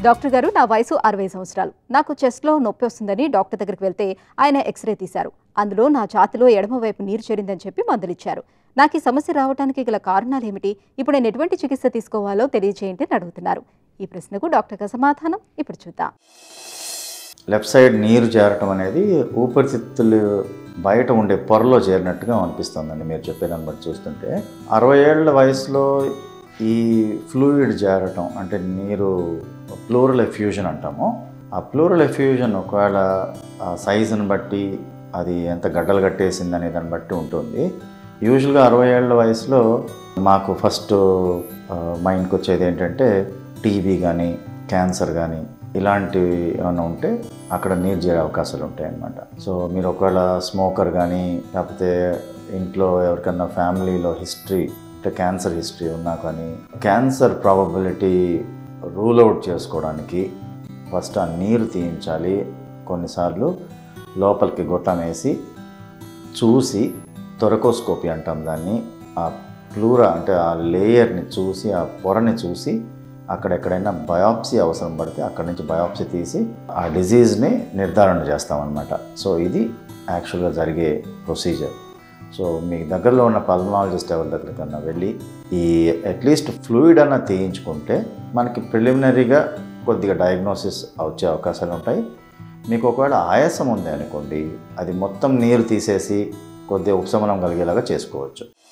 doctor గారు నా వయసు అరవై సంవత్సరాలు నాకు చెస్ట్లో నొప్పి వస్తుందని డాక్టర్ దగ్గరికి వెళ్తే ఆయన ఎక్స్రే తీశారు అందులో నా ఛాతిలో ఎడమవైపు నీరు చేరిందని చెప్పి మందులిచ్చారు నాకు ఈ సమస్య రావడానికి గల కారణాలు ఏమిటి ఇప్పుడు నేను ఎటువంటి చికిత్స తీసుకోవాలో తెలియజేయండి అని అడుగుతున్నారు ఈ ప్రశ్నకు డాక్టర్ గారి సమాధానం ఇప్పుడు చూద్దాం లెఫ్ట్ సైడ్ నీరు చేరటం అనేది ఊపిరితిత్తులు బయట ఉండే పొరలో చేరినట్టుగా అనిపిస్తుందండి మీరు చెప్పేదాన్ని బట్టి చూస్తుంటే అరవై ఏళ్ళ వయసులో ఈ ఫ్లూయిడ్ చేరటం అంటే నీరు ప్లూరల్ ఎఫ్యూజన్ అంటాము ఆ ప్లూరల్ ఎఫ్యూజన్ ఒకవేళ ఆ సైజుని బట్టి అది ఎంత గడ్డలు కట్టేసింది అనే దాన్ని బట్టి ఉంటుంది యూజువల్గా అరవై ఏళ్ళ వయసులో మాకు ఫస్ట్ మైండ్కి వచ్చేది ఏంటంటే టీబీ కానీ క్యాన్సర్ కానీ ఇలాంటివి ఏమైనా ఉంటే అక్కడ నీరు చేరే అవకాశాలు ఉంటాయి అన్నమాట సో మీరు ఒకవేళ స్మోకర్ కానీ లేకపోతే ఇంట్లో ఎవరికన్నా ఫ్యామిలీలో హిస్టరీ అంటే క్యాన్సర్ హిస్టరీ ఉన్నా కానీ క్యాన్సర్ ప్రాబబిలిటీ రూల్ అవుట్ చేసుకోవడానికి ఫస్ట్ ఆ నీరు తీయించాలి కొన్నిసార్లు లోపలికి గొట్టం వేసి చూసి తొరకోస్కోపీ అంటాం దాన్ని ఆ ప్లూరా అంటే ఆ లేయర్ని చూసి ఆ పొరని చూసి అక్కడెక్కడైనా బయాప్సీ అవసరం పడితే అక్కడి నుంచి బయాప్సీ తీసి ఆ డిజీజ్ని నిర్ధారణ చేస్తామన్నమాట సో ఇది యాక్చువల్గా జరిగే ప్రొసీజర్ సో మీ దగ్గరలో ఉన్న పల్మనాలజిస్ట్ ఎవరి దగ్గరికన్నా వెళ్ళి ఈ అట్లీస్ట్ ఫ్లూయిడ్ అన్న తీయించుకుంటే మనకి ప్రిలిమినరీగా కొద్దిగా డయాగ్నోసిస్ వచ్చే అవకాశాలు ఉంటాయి మీకు ఒకవేళ ఆయాసం ఉంది అనుకోండి అది మొత్తం నీరు తీసేసి కొద్దిగా ఉపశమనం కలిగేలాగా చేసుకోవచ్చు